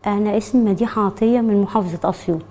أنا اسمي مديحة عطية من محافظة أسيوط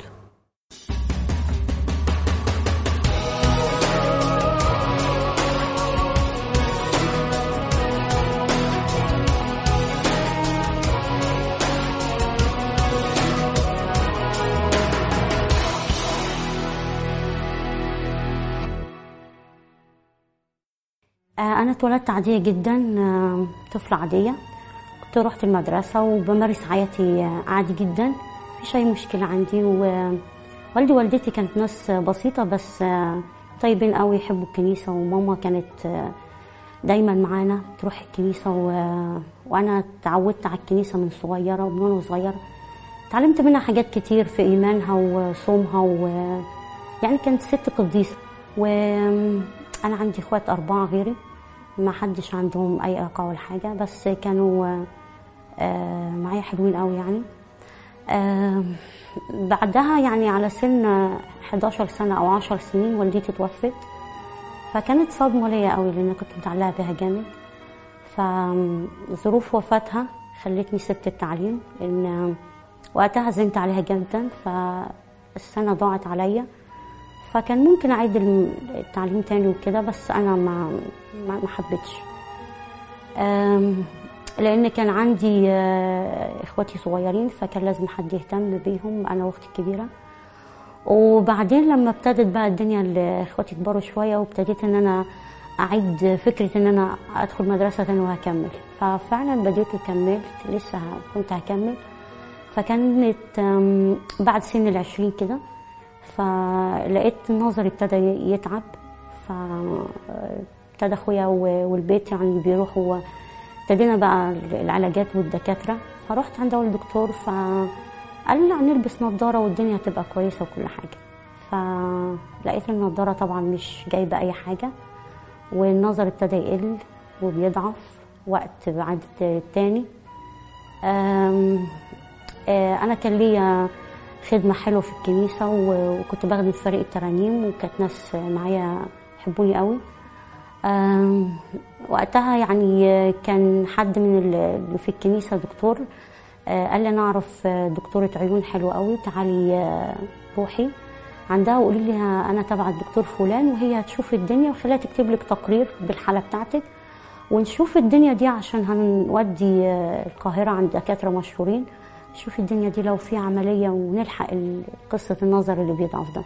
آه، أنا اتولدت عادية جدا آه، طفلة عادية كنت رحت المدرسة وبمارس حياتي آه، عادي جدا مفيش أي مشكلة عندي ووالدي ووالدتي كانت ناس بسيطة بس آه، طيبين قوي يحبوا الكنيسة وماما كانت آه، دايما معانا تروح الكنيسة و... وأنا اتعودت على الكنيسة من صغيرة ومن وأنا صغيرة اتعلمت منها حاجات كتير في إيمانها وصومها و... يعني كانت ست قديسة وأنا عندي إخوات أربعة غيري ما حدش عندهم أي علاقة ولا حاجة بس كانوا آه، معايا حلوين قوي يعني آه، بعدها يعني على سن 11 سنة أو 10 سنين والدتي توفت فكانت صدمة ليا قوي لأن كنت متعلقة بيها جامد فظروف وفاتها خلتني سبت التعليم لأن وقتها زنت عليها جدا فالسنة ضاعت عليا فكان ممكن أعيد الم- التعليم تاني وكده بس أنا ما ما ما حبيتش أم، لأن كان عندي آه، إخواتي صغيرين فكان لازم حد يهتم بيهم أنا وأختي الكبيرة وبعدين لما ابتدت بقى الدنيا ال- اخواتي كبروا شويه وابتديت ان انا اعيد فكره ان انا ادخل مدرسه تاني وهكمل ففعلا بديت وكملت لسه ه- كنت هكمل فكانت أم، بعد سن العشرين كده فلقيت النظر ابتدى يتعب فابتدى اخويا و- والبيت يعني بيروحوا ابتدينا بقى العلاجات والدكاتره فرحت عند اول دكتور فقال لي لا نلبس نظاره والدنيا هتبقى كويسه وكل حاجه فلقيت النظاره طبعا مش جايبه اي حاجه والنظر ابتدى يقل وبيضعف وقت بعد التاني أم، آه، انا كان ليا خدمه حلوه في الكنيسه و- وكنت بخدم في فريق الترانيم وكانت ناس معايا يحبوني قوي آم، وقتها يعني كان حد من اللي في الكنيسه دكتور آه، قال لي انا اعرف آه، دكتوره عيون حلوه قوي تعالي آه، روحي عندها وقولي لها انا تبع الدكتور فلان وهي هتشوف الدنيا وخليها تكتب لك تقرير بالحاله بتاعتك ونشوف الدنيا دي عشان هنودي آه، القاهره عند دكاتره مشهورين نشوف الدنيا دي لو في عمليه ونلحق ال- قصه النظر اللي بيضعف ده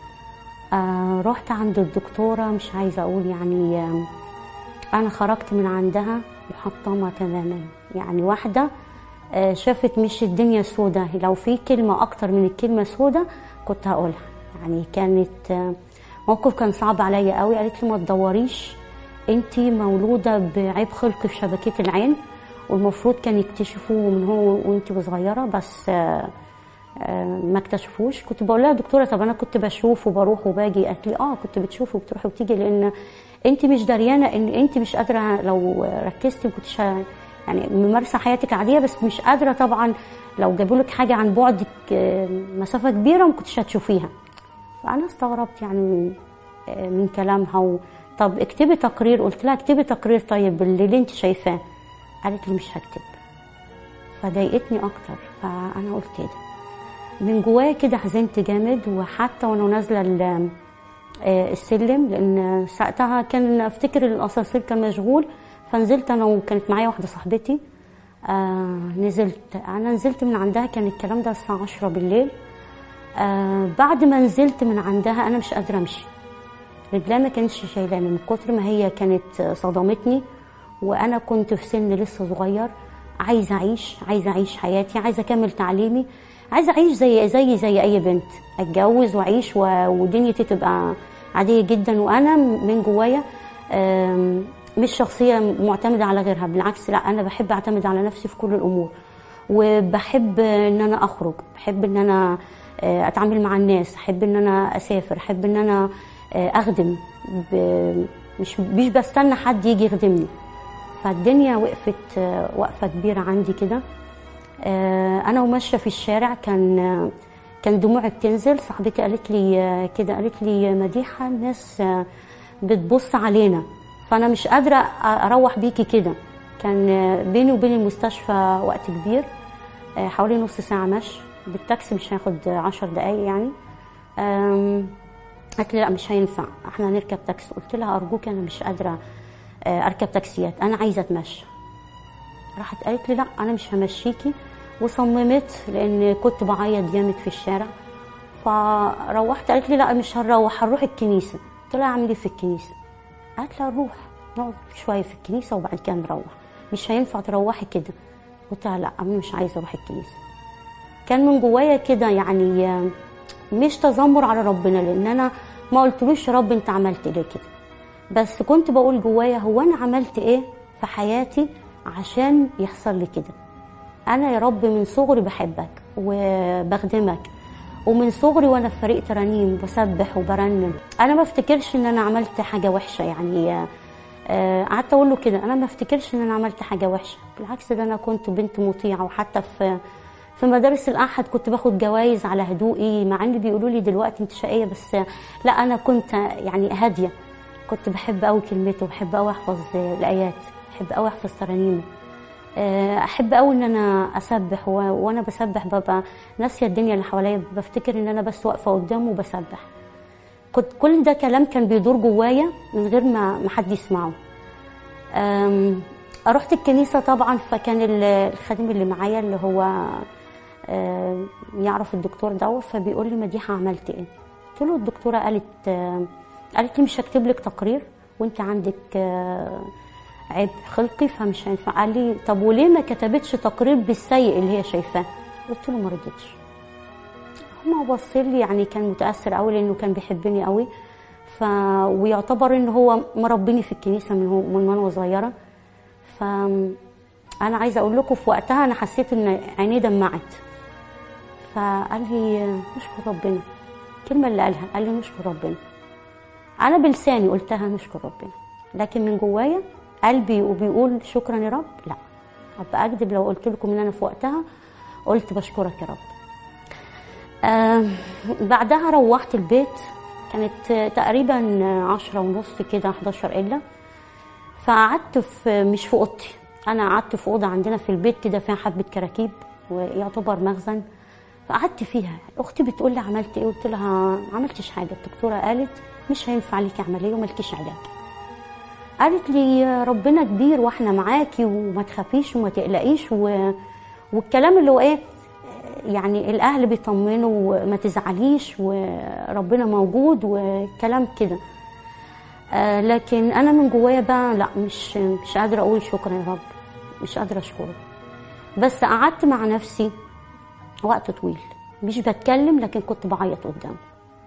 آه رحت عند الدكتورة مش عايزة أقول يعني آه أنا خرجت من عندها محطمة تماما يعني واحدة آه شافت مش الدنيا سودة لو في كلمة أكتر من الكلمة سودة كنت هقولها يعني كانت آه موقف كان صعب عليا قوي قالت لي ما تدوريش انتي مولودة بعيب خلق في شبكية العين والمفروض كان يكتشفوه من هو وانتي صغيرة بس آه آه، ما اكتشفوش كنت بقول لها دكتوره طب انا كنت بشوف وبروح وباجي قالت لي اه كنت بتشوفي وبتروحي وبتيجي لان انت مش دريانه ان انت مش قادره لو ركزتي ما كنتش ه- يعني ممارسه حياتك عاديه بس مش قادره طبعا لو جابوا لك حاجه عن بعدك آه، مسافه كبيره ما كنتش هتشوفيها فانا استغربت يعني من, آه، من كلامها و... طب اكتبي تقرير قلت لها اكتبي تقرير طيب اللي, اللي انت شايفاه قالت لي مش هكتب فضايقتني اكتر فانا قلت ايه ده من جوايا كده حزنت جامد وحتى وانا نازله ال- آه، السلم لان ساعتها كان افتكر الاسانسير كان مشغول فنزلت انا وكانت معايا واحده صاحبتي آه نزلت انا نزلت من عندها كان الكلام ده الساعه 10 بالليل آه بعد ما نزلت من عندها انا مش قادره امشي رجلي ما كانتش شايلاني من كتر ما هي كانت صدمتني وانا كنت في سن لسه صغير عايزه اعيش عايزه اعيش حياتي عايزه اكمل تعليمي عايزه اعيش زي زي زي اي بنت اتجوز واعيش و- ودنيتي تبقى عاديه جدا وانا من جوايا آم، مش شخصيه معتمده على غيرها بالعكس لا انا بحب اعتمد على نفسي في كل الامور وبحب ان انا اخرج بحب ان انا آه، اتعامل مع الناس احب ان انا اسافر احب ان انا آه، اخدم ب- مش مش بستنى حد يجي يخدمني فالدنيا وقفت آه، وقفه كبيره عندي كده آه، انا وماشيه في الشارع كان آه، كان دموعي بتنزل صاحبتي قالت لي آه، كده قالت لي مديحه الناس آه، بتبص علينا فانا مش قادره اروح بيكي كده كان آه، بيني وبين المستشفى وقت كبير آه، حوالي نص ساعه مشي بالتاكسي مش هياخد عشر دقايق يعني آم، قالت لي لا مش هينفع احنا هنركب تاكسي قلت لها ارجوك انا مش قادره آه، اركب تاكسيات انا عايزه اتمشى راحت قالت لي لا انا مش همشيكي وصممت لان كنت بعيط جامد في الشارع فروحت قالت لي لا مش هنروح هنروح الكنيسه قلت لها اعمل ايه في الكنيسه قالت لي نروح نقعد شويه في الكنيسه وبعد كده نروح مش هينفع تروحي كده قلت لها لا انا مش عايزه اروح الكنيسه كان من جوايا كده يعني آه، مش تذمر على ربنا لان انا ما قلتلوش يا رب انت عملت ليه كده بس كنت بقول جوايا هو انا عملت ايه في حياتي عشان يحصل لي كده انا يا رب من صغري بحبك وبخدمك ومن صغري وانا في فريق ترانيم بسبح وبرنم انا ما افتكرش ان انا عملت حاجه وحشه يعني آه، آه، قعدت اقول له كده انا ما افتكرش ان انا عملت حاجه وحشه بالعكس ده انا كنت بنت مطيعه وحتى في في مدارس الاحد كنت باخد جوائز على هدوئي مع ان بيقولوا لي دلوقتي انت شقيه بس لا انا كنت يعني هاديه كنت بحب قوي كلمته وبحب قوي احفظ الايات بحب قوي احفظ ترانيمه آه، احب قوي ان انا اسبح و- وانا بسبح ببقى ناسيه الدنيا اللي حواليا بفتكر ان انا بس واقفه قدامه وبسبح كنت كل ده كلام كان بيدور جوايا من غير ما ما حد يسمعه أم، رحت الكنيسة طبعا فكان ال- الخادم اللي معايا اللي هو آه، يعرف الدكتور ده فبيقول لي مديحة عملت ايه قلت له الدكتورة قالت آه، قالت لي مش هكتب لك تقرير وانت عندك آه، عيب خلقي فمش هينفع قال لي طب وليه ما كتبتش تقرير بالسيء اللي هي شايفاه قلت له ما رضيتش هو بص لي يعني كان متاثر قوي لانه كان بيحبني قوي ف ويعتبر ان هو مربيني في الكنيسه من هو من وانا صغيره ف انا عايزه اقول لكم في وقتها انا حسيت ان عينيه دمعت فقال لي نشكر ربنا الكلمه اللي قالها قال لي نشكر ربنا انا بلساني قلتها نشكر ربنا لكن من جوايا قلبي وبيقول شكرا يا رب لا ابقى اكذب لو قلت لكم ان انا في وقتها قلت بشكرك يا رب آه بعدها روحت البيت كانت تقريبا عشرة ونص كده 11 إلا فقعدت في مش في اوضتي انا قعدت في اوضه عندنا في البيت كده فيها حبه كراكيب ويعتبر مخزن فقعدت فيها اختي بتقول لي عملت ايه قلت لها ما عملتش حاجه الدكتوره قالت مش هينفع ليكي عمليه وملكيش علاج قالت لي ربنا كبير واحنا معاكي وما تخافيش وما تقلقيش و... والكلام اللي هو ايه يعني الاهل بيطمنوا وما تزعليش وربنا موجود وكلام كده آه لكن انا من جوايا بقى لا مش مش قادره اقول شكرا يا رب مش قادره اشكرك بس قعدت مع نفسي وقت طويل مش بتكلم لكن كنت بعيط قدامه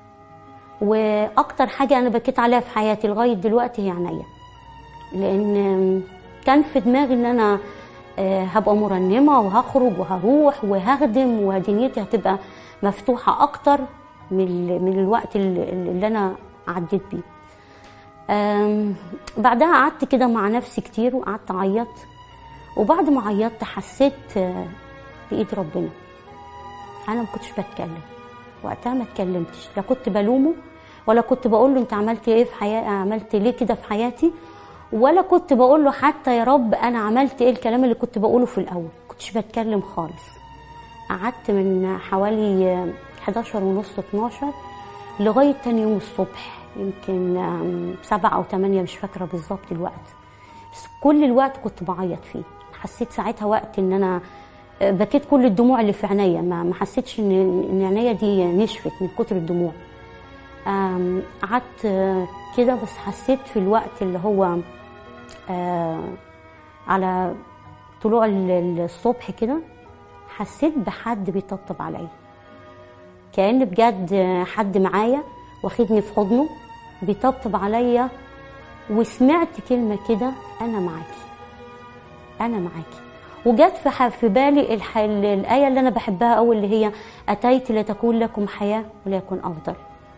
واكتر حاجه انا بكيت عليها في حياتي لغايه دلوقتي هي عينيا لان كان في دماغي ان انا آه، هبقى مرنمه وهخرج وهروح وهخدم ودنيتي هتبقى مفتوحه اكتر من ال- من الوقت اللي, اللي انا عديت بيه آم، بعدها قعدت كده مع نفسي كتير وقعدت اعيط وبعد ما عيطت حسيت آه، بايد ربنا انا ما كنتش بتكلم وقتها ما اتكلمتش لا كنت بلومه ولا كنت بقول له انت عملت ايه في حياتي عملت ليه كده في حياتي ولا كنت بقول له حتى يا رب انا عملت ايه الكلام اللي كنت بقوله في الاول كنتش بتكلم خالص قعدت من حوالي آه، 11 ونص 12 لغايه تاني يوم الصبح يمكن آم، سبعة او ثمانية مش فاكره بالظبط الوقت بس كل الوقت كنت بعيط فيه حسيت ساعتها وقت ان انا آه، بكيت كل الدموع اللي في عينيا ما ما حسيتش ان ان عينيا دي نشفت من كتر الدموع آم، قعدت آه، كده بس حسيت في الوقت اللي هو آه، على طلوع ال- ال- الصبح كده حسيت بحد بيطبطب عليا كأن بجد حد معايا واخدني في حضنه بيطبطب عليا وسمعت كلمة كده أنا معاكي أنا معاكي وجت في ح- في بالي الح... ال- الآية اللي أنا بحبها أوي اللي هي أتيت لتكون لكم حياة وليكن أفضل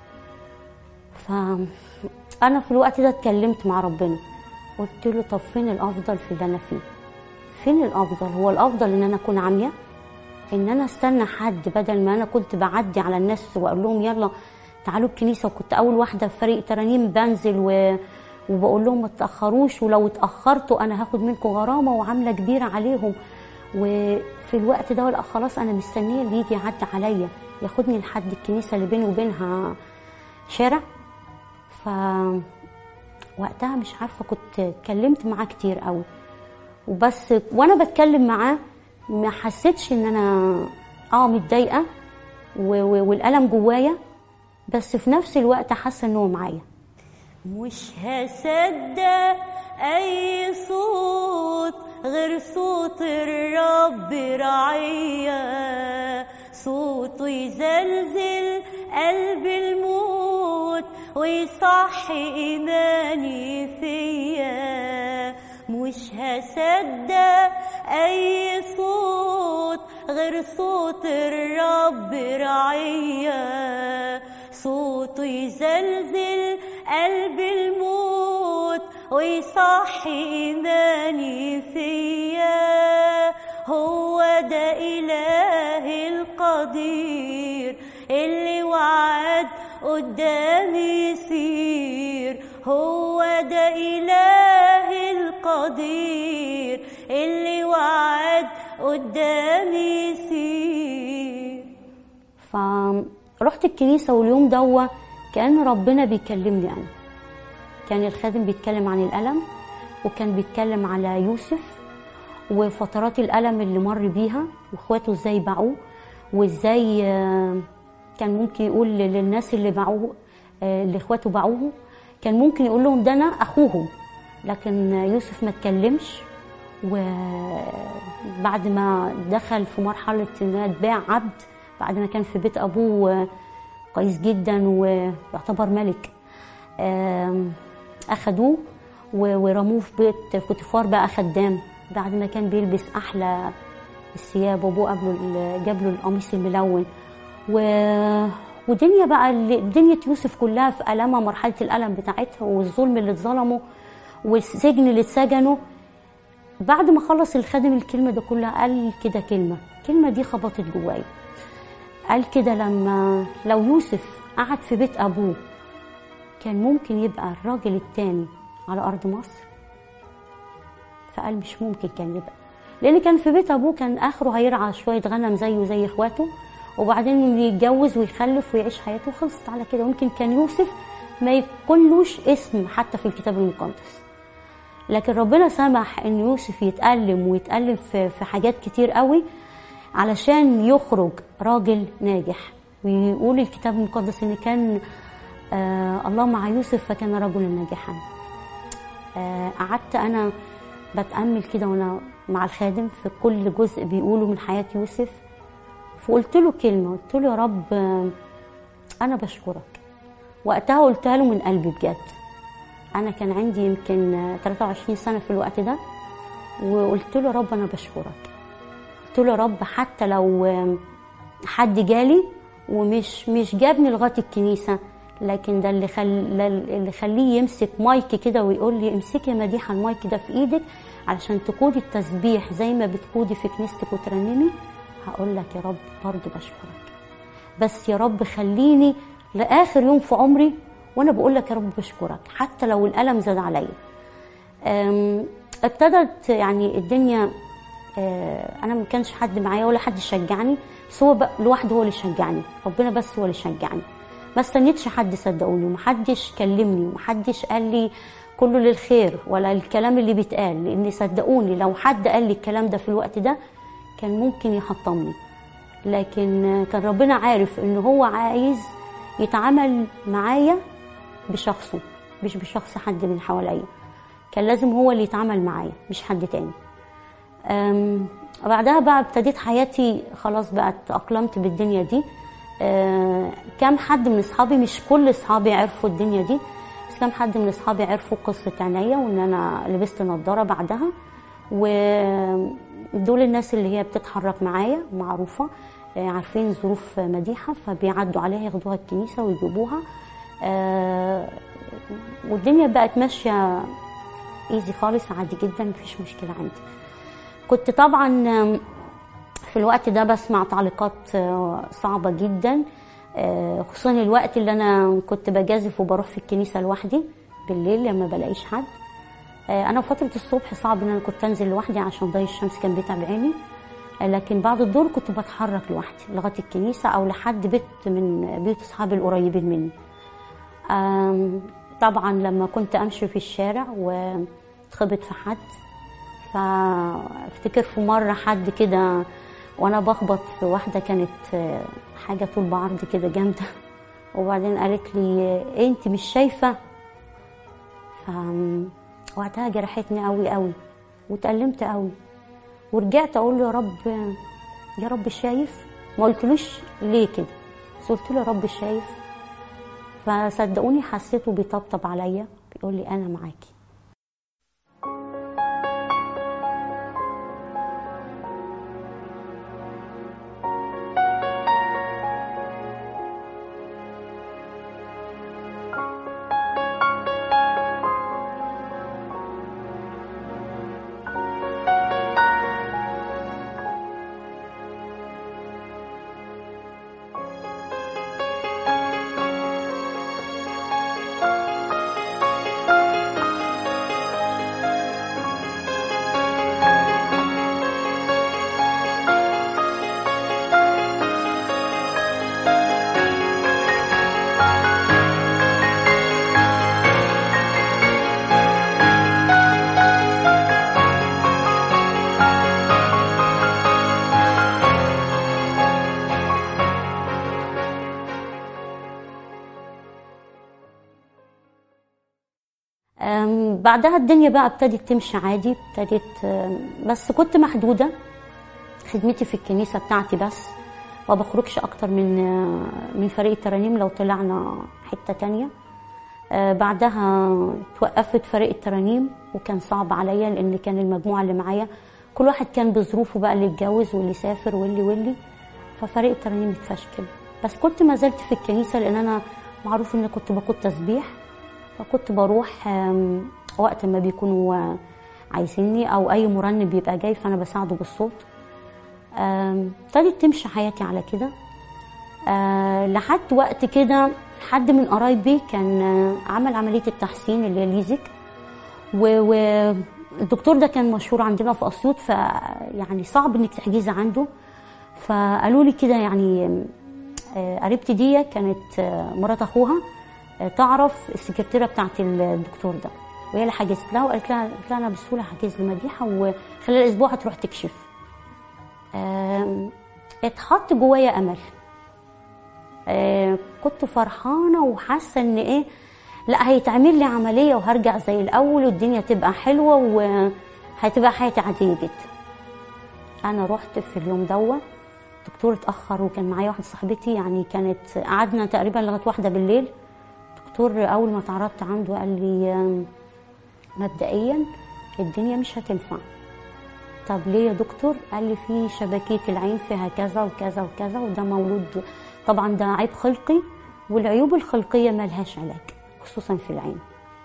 فأنا في الوقت ده اتكلمت مع ربنا قلت له طب فين الأفضل في اللي أنا فيه فين الأفضل هو الأفضل إن أنا أكون عامية ان انا استنى حد بدل ما انا كنت بعدي على الناس واقول لهم يلا تعالوا الكنيسه وكنت اول واحده في فريق ترانيم بنزل و... وبقول لهم ما تاخروش ولو اتاخرتوا انا هاخد منكم غرامه وعامله كبيره عليهم وفي الوقت ده لا خلاص انا مستنيه اللي يجي يعدي عليا ياخدني لحد الكنيسه اللي بيني وبينها شارع ف وقتها مش عارفه كنت اتكلمت معاه كتير قوي وبس وانا بتكلم معاه ما حسيتش ان انا اه متضايقه و- و- والالم جوايا بس في نفس الوقت حاسه ان هو معايا مش هصدق اي صوت غير صوت الرب رعية صوته يزلزل قلب الموت ويصحي ايماني فيا مش هصدق اي صوت غير صوت الرب رعية صوته يزلزل قلب الموت ويصحي ايماني فيا هو ده اله القدير اللي وعد قدامي يصير هو ده اله القدير اللي وعد قدامي يصير فرحت الكنيسة واليوم دوا كأن ربنا بيكلمني أنا كان الخادم بيتكلم عن الألم وكان بيتكلم على يوسف وفترات الألم اللي مر بيها واخواته ازاي باعوه وازاي آه، كان ممكن يقول للناس اللي باعوه آه، اللي اخواته باعوه كان ممكن يقول لهم ده انا اخوهم لكن يوسف ما اتكلمش وبعد ما دخل في مرحلة انه اتباع عبد بعد ما كان في بيت ابوه كويس جدا ويعتبر ملك آم، اخدوه و- ورموه في بيت فوتيفار بقى خدام بعد ما كان بيلبس احلى الثياب وابوه قبله ال- جاب له القميص الملون و... ودنيا بقى اللي- دنيا يوسف كلها في ألمها مرحلة الألم بتاعتها والظلم اللي اتظلمه والسجن اللي اتسجنوا بعد ما خلص الخادم الكلمة ده كلها قال كده كلمة الكلمة دي خبطت جوايا قال كده لما لو يوسف قعد في بيت أبوه كان ممكن يبقى الراجل التاني على أرض مصر فقال مش ممكن كان يبقى لأن كان في بيت أبوه كان آخره هيرعى شوية غنم زيه زي إخواته وبعدين يتجوز ويخلف ويعيش حياته وخلصت على كده ممكن كان يوسف ما يكونلوش اسم حتى في الكتاب المقدس لكن ربنا سمح ان يوسف يتألم ويتألم في في حاجات كتير قوي علشان يخرج راجل ناجح ويقول الكتاب المقدس ان كان آه الله مع يوسف فكان رجلا ناجحا آه قعدت انا بتأمل كده وانا مع الخادم في كل جزء بيقوله من حياة يوسف فقلت له كلمة قلت له يا رب آه، أنا بشكرك وقتها قلتها له من قلبي بجد أنا كان عندي يمكن آه، 23 سنة في الوقت ده وقلت له يا رب أنا بشكرك قلت له يا رب حتى لو آه، حد جالي ومش مش جابني لغاية الكنيسة لكن ده اللي خل... اللي خليه يمسك مايك كده ويقول لي امسكي يا مديحه المايك ده في ايدك علشان تقودي التسبيح زي ما بتقودي في كنيستك وترنمي هقول لك يا رب برضه بشكرك بس يا رب خليني لاخر يوم في عمري وانا بقول لك يا رب بشكرك حتى لو الالم زاد عليا أم، ابتدت يعني الدنيا آه، انا ما كانش حد معايا ولا حد يشجعني بس هو بقى لوحده هو اللي شجعني ربنا بس هو اللي شجعني ما استنيتش حد صدقوني ومحدش كلمني ومحدش قال لي كله للخير ولا الكلام اللي بيتقال لان صدقوني لو حد قال لي الكلام ده في الوقت ده كان ممكن يحطمني لكن آه، كان ربنا عارف ان هو عايز يتعامل معايا بشخصه مش بشخص حد من حواليا كان لازم هو اللي يتعامل معايا مش حد تاني أم، بعدها بقى ابتديت حياتي خلاص بقى اتأقلمت بالدنيا دي أه، كام حد من اصحابي مش كل اصحابي عرفوا الدنيا دي بس كام حد من اصحابي عرفوا قصة عينيا وان انا لبست نظارة بعدها ودول الناس اللي هي بتتحرك معايا معروفة أه، عارفين ظروف مديحة فبيعدوا عليها ياخدوها الكنيسة ويجيبوها أه، والدنيا بقت ماشية ايزي خالص عادي جدا مفيش مشكلة عندي كنت طبعا آم، في الوقت ده بسمع تعليقات آه، صعبة جدا آه، خصوصا الوقت اللي انا كنت بجازف وبروح في الكنيسة لوحدي بالليل لما بلاقيش حد آه، انا فترة الصبح صعب ان انا كنت انزل لوحدي عشان ضي الشمس كان بيتعب عيني لكن بعد الدور كنت بتحرك لوحدي لغايه الكنيسه او لحد بيت من بيوت اصحابي القريبين مني آم، طبعا لما كنت امشي في الشارع واتخبط في حد فافتكر في مره حد كده وانا بخبط في واحده كانت آه، حاجه طول بعرض كده جامده وبعدين قالت لي إيه انت مش شايفه ف وقتها جرحتني قوي قوي واتألمت قوي ورجعت اقول له يا رب يا رب شايف ما قلتلوش ليه كده بس قلت له يا رب شايف فصدقوني حسيته بيطبطب عليا بيقول لي انا معاكي أم، بعدها الدنيا بقى ابتدت تمشي عادي ابتدت أم، بس كنت محدودة خدمتي في الكنيسة بتاعتي بس ما بخرجش أكتر من آه، من فريق الترانيم لو طلعنا حتة تانية آه، بعدها توقفت فريق الترانيم وكان صعب عليا لأن كان المجموعة اللي معايا كل واحد كان بظروفه بقى اللي اتجوز واللي سافر واللي واللي ففريق الترانيم اتفشكل بس كنت ما زلت في الكنيسة لأن أنا معروف إن كنت بقود تسبيح فكنت بروح آم، وقت ما بيكونوا آه، عايزيني او اي مرنم بيبقى جاي فانا بساعده بالصوت آم، ابتدت تمشي حياتي على كده آه، لحد وقت كده حد من قرايبي كان آه، عمل عمليه التحسين اللي هي ليزك والدكتور ده كان مشهور عندنا في اسيوط ف يعني صعب انك تحجزي عنده فقالوا لي كده يعني آه، قريبتي دي كانت آه، مرات اخوها آه، تعرف السكرتيره بتاعت الدكتور ده وهي اللي حجزت لها وقالت لها قالت لها انا بسهوله حجز لمديحه وخلال اسبوع هتروح تكشف آم، اتحط جوايا امل آه، كنت فرحانه وحاسه ان ايه لا هيتعمل لي عمليه وهرجع زي الاول والدنيا تبقى حلوه وهتبقى حياتي عاديه جدا انا رحت في اليوم دوا الدكتور اتاخر وكان معايا واحده صاحبتي يعني كانت قعدنا تقريبا لغايه واحده بالليل الدكتور اول ما اتعرضت عنده قال لي آم، مبدئيا الدنيا مش هتنفع طب ليه يا دكتور قال لي في شبكيه العين فيها كذا وكذا وكذا وده مولود طبعا ده عيب خلقي والعيوب الخلقيه ملهاش علاج خصوصا في العين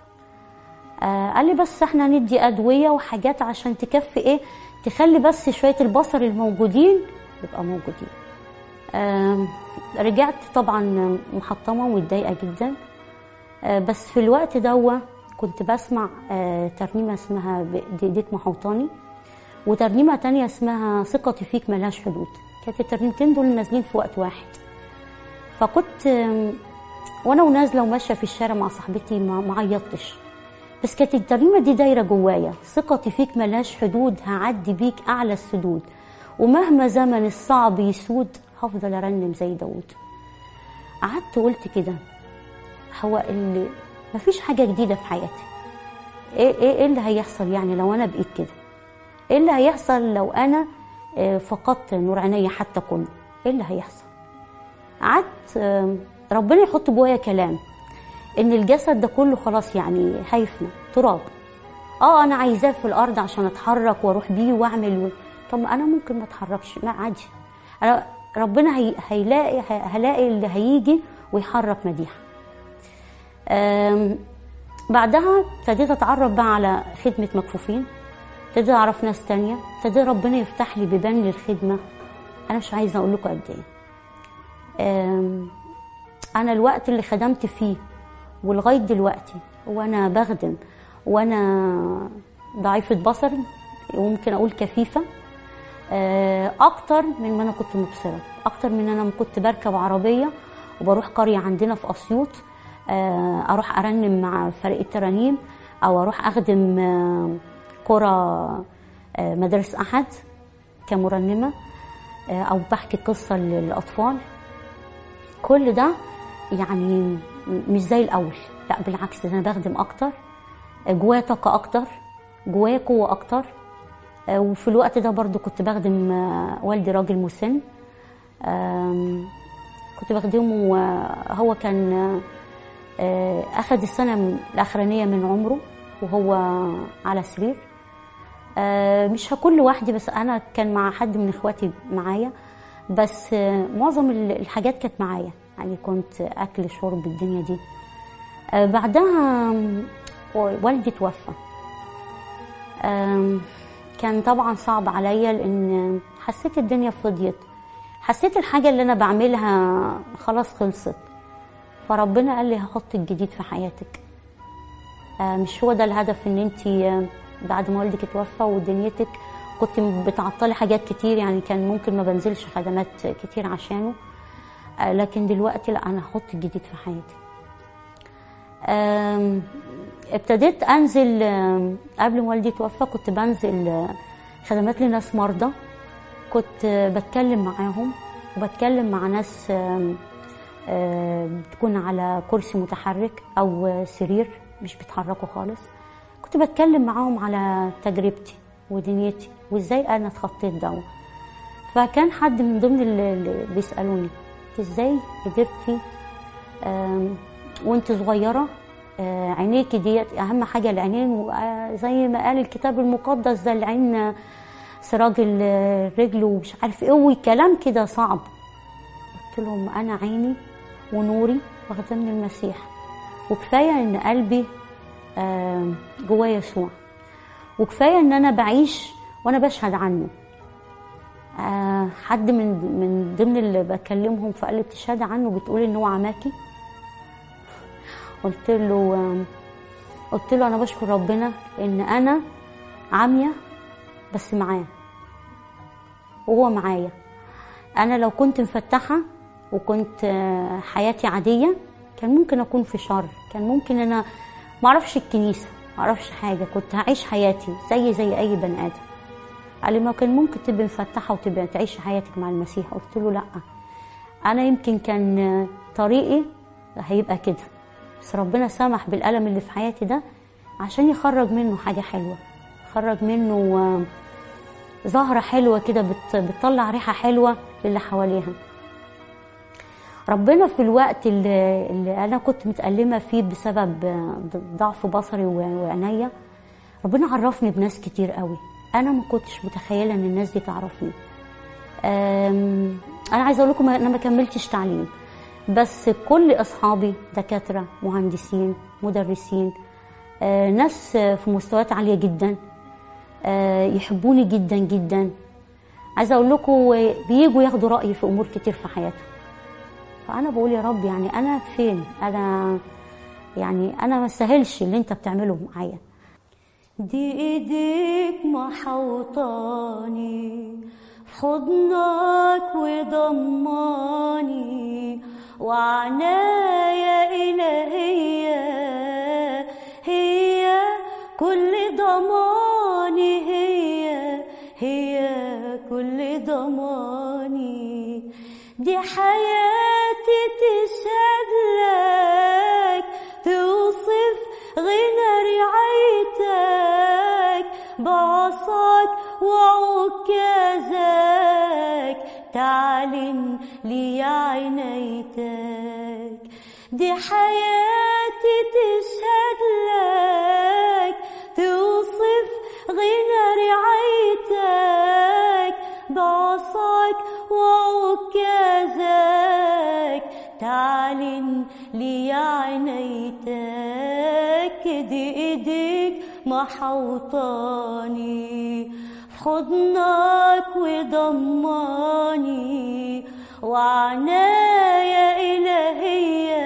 آه قال لي بس احنا ندي ادويه وحاجات عشان تكفي ايه تخلي بس شويه البصر الموجودين يبقى موجودين آه رجعت طبعا محطمه ومتضايقه جدا آه بس في الوقت دوا كنت بسمع آه ترنيمه اسمها ب- دي- ديت محوطاني وترنيمه تانية اسمها ثقتي فيك ملهاش حدود كانت الترنيمتين دول نازلين في وقت واحد فكنت آم، وانا ونازله وماشيه في الشارع مع صاحبتي ما ما عيطتش بس كانت الترنيمه دي دايره جوايا ثقتي فيك ملهاش حدود هعدي بيك اعلى السدود ومهما زمن الصعب يسود هفضل ارنم زي داود قعدت قلت كده هو اللي مفيش حاجه جديده في حياتي ايه ايه إيه اللي هيحصل يعني لو انا بقيت كده ايه اللي هيحصل لو انا آه، فقدت نور عينيا حتى كله ايه اللي هيحصل قعدت آم، ربنا يحط جوايا كلام ان الجسد ده كله خلاص يعني هيفنى تراب اه انا عايزاه في الارض عشان اتحرك واروح بيه واعمل و... طب ما انا ممكن ما اتحركش ما عادي انا ربنا هي... هيلاقي ه- هلاقي اللي هيجي ويحرك مديحه آم، بعدها ابتديت اتعرف بقى على خدمه مكفوفين ابتديت اعرف ناس تانية ابتدى ربنا يفتح لي بيبان للخدمه انا مش عايزه اقول لكم قد ايه آم، انا الوقت اللي خدمت فيه ولغايه دلوقتي وانا بخدم وانا ضعيفه بصر وممكن اقول كفيفه آه، اكتر من ما انا كنت مبصره اكتر من انا كنت بركب عربيه وبروح قريه عندنا في اسيوط آه، اروح ارنم مع فريق الترانيم او اروح اخدم آه، قرى آه، مدارس احد كمرنمه آه، او بحكي قصه للاطفال كل ده يعني م- مش زي الاول لا بالعكس ده انا بخدم اكتر آه، جوايا طاقه اكتر جوايا قوه اكتر آه، وفي الوقت ده برضو كنت بخدم آه، والدي راجل مسن آم، كنت بخدمه وهو كان آه، آه، أخد السنة الأخرانية من عمره وهو على سرير آه، مش هكون لوحدي بس أنا كان مع حد من إخواتي معايا بس آه، معظم ال- الحاجات كانت معايا يعني كنت أكل شرب الدنيا دي آه، بعدها آم، والدي توفى آم، كان طبعا صعب عليا لان حسيت الدنيا فضيت حسيت الحاجه اللي انا بعملها خلاص خلصت فربنا قال لي هحط الجديد في حياتك آه، مش هو ده الهدف ان انت بعد ما والدك اتوفى ودنيتك كنت بتعطلي حاجات كتير يعني كان ممكن ما بنزلش خدمات كتير عشانه آه، لكن دلوقتي لا انا هحط الجديد في حياتي آم، ابتديت انزل آم، قبل ما والدي توفى كنت بنزل آه، خدمات لناس مرضى كنت آه، بتكلم معاهم وبتكلم مع ناس آم، آم، بتكون على كرسي متحرك او آه، سرير مش بيتحركوا خالص كنت بتكلم معاهم على تجربتي ودنيتي وازاي انا اتخطيت ده فكان حد من ضمن اللي اللي بيسالوني "إنت ازاي قدرتي آم، وانت صغيره آه، عينيكي ديت اهم حاجه العينين و- زي ما قال الكتاب المقدس ده العين آه، سراج ال- الرجل ومش عارف ايه وكلام كده صعب قلت لهم انا عيني ونوري واخده من المسيح وكفايه ان قلبي آه، جواه يسوع وكفايه ان انا بعيش وانا بشهد عنه آه، حد من من ضمن اللي بكلمهم فقال لي بتشهدي عنه بتقولي ان هو عماكي قلت له قلت له انا بشكر ربنا ان انا عاميه بس معاه وهو معايا انا لو كنت مفتحه وكنت آه، حياتي عاديه كان ممكن اكون في شر كان ممكن انا ما اعرفش الكنيسه ما اعرفش حاجه كنت هعيش حياتي زي زي اي بني ادم قال لي ما كان ممكن تبقي مفتحه وتبقى تعيشي حياتك مع المسيح قلت له لا انا يمكن كان آه، طريقي هيبقى كده بس ربنا سمح بالألم اللي في حياتي ده عشان يخرج منه حاجة حلوة يخرج منه آه، زهرة حلوة كده بت- بتطلع ريحة حلوة للي حواليها ربنا في الوقت اللي, اللي أنا كنت متألمة فيه بسبب آه، ضعف بصري و- وعينيا ربنا عرفني بناس كتير قوي أنا ما كنتش متخيلة إن الناس دي تعرفني أم، انا عايزه اقول لكم انا ما كملتش تعليم بس كل اصحابي دكاتره مهندسين مدرسين آه، ناس آه، في مستويات عاليه جدا آه، يحبوني جدا جدا عايزه اقول لكم آه، بيجوا ياخدوا رايي في امور كتير في حياتهم فانا بقول يا رب يعني انا فين انا يعني انا ما استاهلش اللي انت بتعمله معايا دي ايديك محوطاني في حضنك وضماني وعنايا إلهية هي كل ضماني هي هي كل ضماني دي حياتي تشهد لك توصف غنى رعايتك بعصاك وعكازك تعلن لي عنايتك دي حياتي تشهد لك توصف غنى رعايتك بعصاك وعكازك تعلن لي عنايتك دي ايديك محوطاني في حضنك وضماني وعنايا إلهية